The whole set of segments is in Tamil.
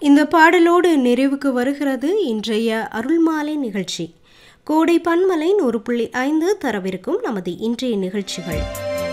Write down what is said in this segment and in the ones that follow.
இந்த பாடலோடு நிறைவுக்கு வருகிறது இன்றைய அருள்மாலை நிகழ்ச்சி கோடை பன்மலை நூறு புள்ளி ஐந்து தரவிருக்கும் நமது இன்றைய நிகழ்ச்சிகள்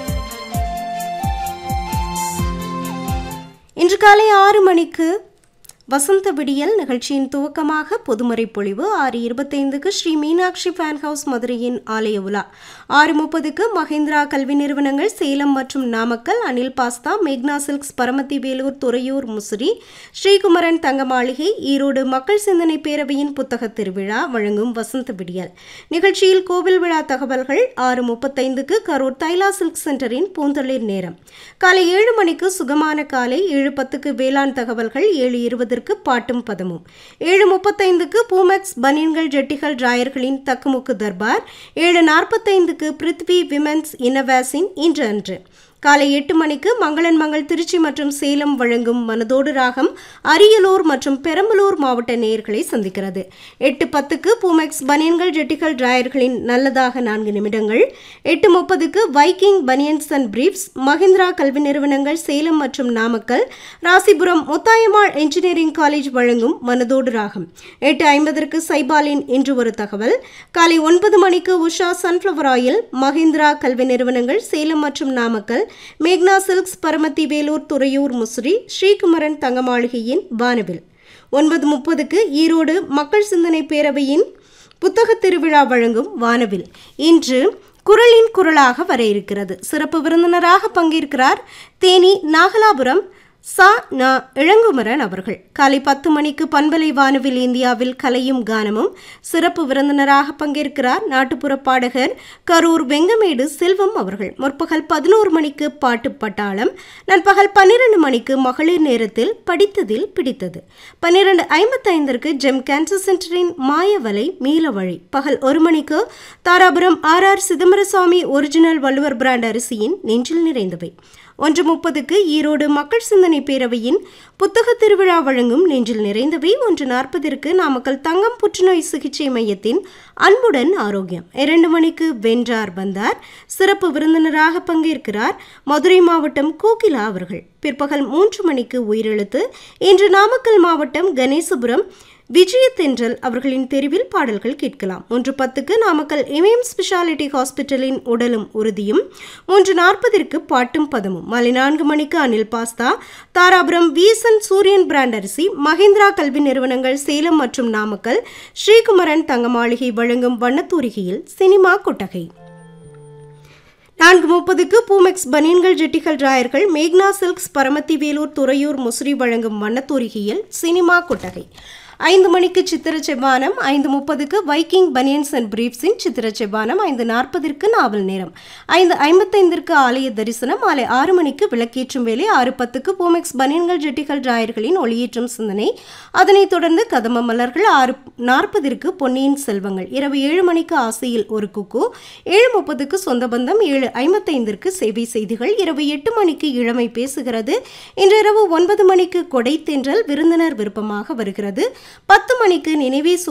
இன்று காலை ஆறு மணிக்கு வசந்த விடியல் நிகழ்ச்சியின் துவக்கமாக பொதுமறை பொழிவு ஆறு இருபத்தைந்துக்கு ஸ்ரீ மீனாட்சி ஃபேன் ஹவுஸ் மதுரையின் ஆலய உலா ஆறு முப்பதுக்கு மஹேந்திரா கல்வி நிறுவனங்கள் சேலம் மற்றும் நாமக்கல் அனில் பாஸ்தா மேக்னா சில்க்ஸ் பரமத்தி வேலூர் துறையூர் முசிறி ஸ்ரீகுமரன் தங்க மாளிகை ஈரோடு மக்கள் சிந்தனை பேரவையின் புத்தக திருவிழா வழங்கும் வசந்த விடியல் நிகழ்ச்சியில் கோவில் விழா தகவல்கள் ஆறு முப்பத்தைந்துக்கு கரூர் தைலா சில்க் சென்டரின் பூந்தளிர் நேரம் காலை ஏழு மணிக்கு சுகமான காலை ஏழு பத்துக்கு வேளாண் தகவல்கள் ஏழு இருபதற்கு பாட்டும் பதமும் ஏழு முப்பத்தைந்துக்கு பூமெக்ஸ் பனியன்கள் ஜெட்டிகள் டிராயர்களின் தக்குமுக்கு தர்பார் ஏழு நாற்பத்தைந்துக்கு பிருத்வி விமென்ஸ் இன்னவேஸின் இன்று அன்று காலை எட்டு மணிக்கு மங்களன் மங்கள் திருச்சி மற்றும் சேலம் வழங்கும் மனதோடு ராகம் அரியலூர் மற்றும் பெரம்பலூர் மாவட்ட நேயர்களை சந்திக்கிறது எட்டு பத்துக்கு பூமெக்ஸ் பனியன்கள் ஜெட்டிகள் டிராயர்களின் நல்லதாக நான்கு நிமிடங்கள் எட்டு முப்பதுக்கு Viking banians and briefs Mahindra கல்வி நிறுவனங்கள் சேலம் மற்றும் நாமக்கல் ராசிபுரம் முத்தாயம்மாள் இன்ஜினியரிங் காலேஜ் வழங்கும் மனதோடு ராகம் எட்டு ஐம்பதற்கு சைபாலின் இன்று ஒரு தகவல் காலை ஒன்பது மணிக்கு உஷா சன்ஃப்ளவர் ஆயில் மஹிந்திரா கல்வி நிறுவனங்கள் சேலம் மற்றும் நாமக்கல் மேக்னா சில்க்ஸ் பரமத்தி வேலூர் துறையூர் முசிறி ஸ்ரீகுமரன் தங்கமாளிகையின் வானவில் ஒன்பது முப்பதுக்கு ஈரோடு மக்கள் சிந்தனை பேரவையின் புத்தக திருவிழா வழங்கும் வானவில் இன்று குரலின் குரலாக வர இருக்கிறது சிறப்பு விருந்தினராக பங்கேற்கிறார் தேனி நாகலாபுரம் சா ந இளங்குமரன் அவர்கள் காலை பத்து மணிக்கு பண்பலை வானவில் இந்தியாவில் கலையும் கானமும் சிறப்பு விருந்தினராக பங்கேற்கிறார் நாட்டுப்புற பாடகர் கரூர் வெங்கமேடு செல்வம் அவர்கள் முற்பகல் பதினோரு மணிக்கு பாட்டு பட்டாளம் நண்பகல் பன்னிரண்டு மணிக்கு மகளிர் நேரத்தில் படித்ததில் பிடித்தது பன்னிரண்டு ஐம்பத்தைந்திற்கு ஜெம் கேன்சர் சென்டரின் மாயவலை மீளவழி பகல் ஒரு மணிக்கு Dharapuram R R Chidambarasamy original Valluvar brand அரிசியின் நெஞ்சில் நிறைந்தவை ஒன்று முப்பதுக்கு ஈரோடு மக்கள் சிந்தனை பேரவையின் புத்தக திருவிழா வழங்கும் நெஞ்சில் நிறைந்தவை ஒன்று நாற்பதிற்கு நாமக்கல் தங்கம் புற்றுநோய் சிகிச்சை மையத்தின் அன்புடன் ஆரோக்கியம் இரண்டு மணிக்கு வென்றார் வந்தார் சிறப்பு விருந்தினராக பங்கேற்கிறார் மதுரை மாவட்டம் கோகிலா அவர்கள் பிற்பகல் மூன்று மணிக்கு உயிரெழுத்து இன்று நாமக்கல் மாவட்டம் கணேசபுரம் விஜயதென்றல் அவர்களின் தெருவில் பாடல்கள் கேட்கலாம் ஒன்று பத்துக்கு நாமக்கல் இமயம் ஸ்பெஷாலிட்டி ஹாஸ்பிட்டலின் உடலும் உறுதியும் மூன்று நாற்பதிற்கு பாட்டும் பதமும் மாலை நான்கு மணிக்கு அனில் பாஸ்தா தாராபுரம் வீசன் சூரியன் பிராண்ட் அரிசி மஹிந்திரா கல்வி நிறுவனங்கள் சேலம் மற்றும் நாமக்கல் ஸ்ரீகுமரன் தங்க மாளிகை வழங்கும் வண்ணத்தூரிகையில் சினிமா கொட்டகை நான்கு முப்பதுக்கு பூமெக்ஸ் பனியன்கள் ஜெட்டிகள் டிராயர்கள் மேக்னா சில்க்ஸ் பரமத்தி வேலூர் துறையூர் முசிறி வழங்கும் வண்ணத்தூரிகையில் சினிமா கொட்டகை ஐந்து மணிக்கு சித்திர செவ்வானம் ஐந்து முப்பதுக்கு வைக்கிங் பனியன்ஸ் அண்ட் பிரீப்ஸின் சித்திர செவ்வானம் ஐந்து நாற்பதிற்கு நாவல் நேரம் ஐந்து ஐம்பத்தைந்திற்கு ஆலய தரிசனம் மாலை ஆறு மணிக்கு விளக்கேற்றும் வேலை ஆறு பத்துக்கு பூமெக்ஸ் பனியன்கள் ஜெட்டிகள் டிராயர்களின் ஒளியேற்றும் சிந்தனை அதனைத் தொடர்ந்து கதம்ப மலர்கள் ஆறு நாற்பதிற்கு பொன்னியின் செல்வங்கள் இரவு ஏழு மணிக்கு ஆசையில் ஒரு குக்கு ஏழு முப்பதுக்கு சொந்த பந்தம் ஏழு ஐம்பத்தைந்திற்கு சேவை செய்திகள் இரவு எட்டு மணிக்கு இளமை பேசுகிறது இன்றிரவு ஒன்பது மணிக்கு கொடை தென்றல் விருந்தினர் விருப்பமாக வருகிறது பத்து மணிக்கு நினைவே